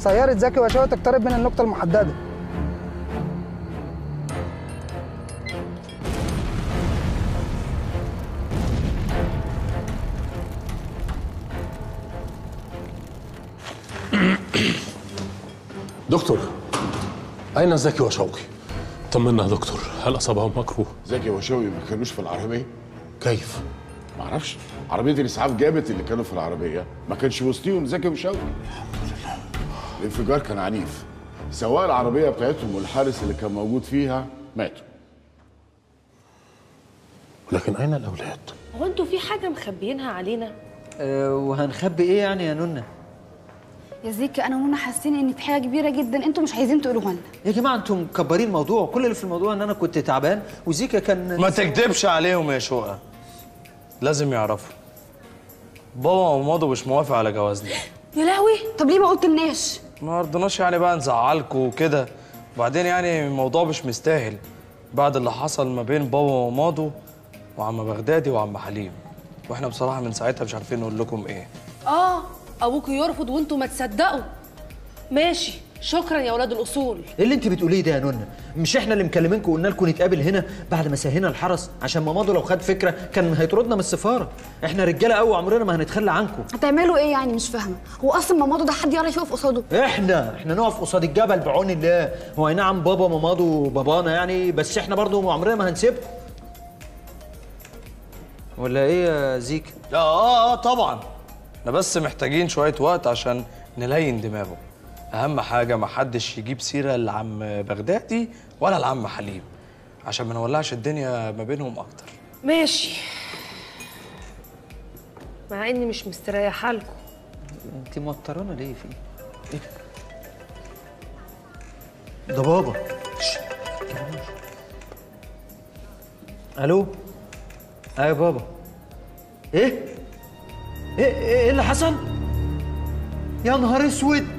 سياره زكي وشوقي تقترب من النقطه المحدده دكتور أين زكي وشوقي؟ طمنا يا دكتور هل أصابهم مكروه؟ زكي وشوقي ما كانوش في العربيه كيف؟ ما اعرفش عربيه الاسعاف جابت اللي كانوا في العربيه ما كانش وسطيهم زكي وشوقي الانفجار كان عنيف سواق العربيه بتاعتهم والحارس اللي كان موجود فيها ماتوا لكن أين الأولاد؟ هو انتوا في حاجه مخبيينها علينا أه وهنخبي ايه يعني يا نونه يا زيكا انا ومنى حاسين ان في حاجه كبيره جدا انتوا مش عايزين تقولوها لنا يا جماعه انتم مكبرين الموضوع كل اللي في الموضوع ان انا كنت تعبان وزيكا كان ما تكدبش عليهم يا شقة لازم يعرفوا بابا وماضي مش موافق على جوازنا يا لهوي طب ليه ما قلتلناش ما رضناش يعني بقى نزعلكوا وكده وبعدين يعني الموضوع مش مستاهل بعد اللي حصل ما بين بابا وماضو وعم بغدادي وعم حليم واحنا بصراحه من ساعتها مش عارفين نقول لكم ايه اه ابوكوا يرفض وانتوا ما تصدقوا ماشي شكرا يا ولاد الاصول ايه اللي انت بتقوليه ده يا نونه مش احنا اللي مكلمينكم وقلنا لكم نتقابل هنا بعد ما سهينا الحرس عشان مامادو لو خد فكره كان هيطردنا من السفاره احنا رجاله قوي عمرنا ما هنتخلى عنكم هتعملوا ايه يعني مش فاهمه هو اصلا مامادو ده حد يعرف يقف قصاده احنا احنا نقف قصاد الجبل بعون الله هو اي نعم بابا مامادو بابانا يعني بس احنا برضو عمرنا ما هنسيبكم ولا ايه يا زيك اه اه اه طبعا احنا بس محتاجين شويه وقت عشان نلين دماغه اهم حاجه ما حدش يجيب سيره لعم بغدادي ولا لعم حليم عشان ما نولعش الدنيا ما بينهم اكتر ماشي مع اني مش مستريحه لكم انت موترانا ليه في ايه ده بابا شش، متكلموش. الو ايوه بابا ايه ايه ايه اللي حصل يا نهار اسود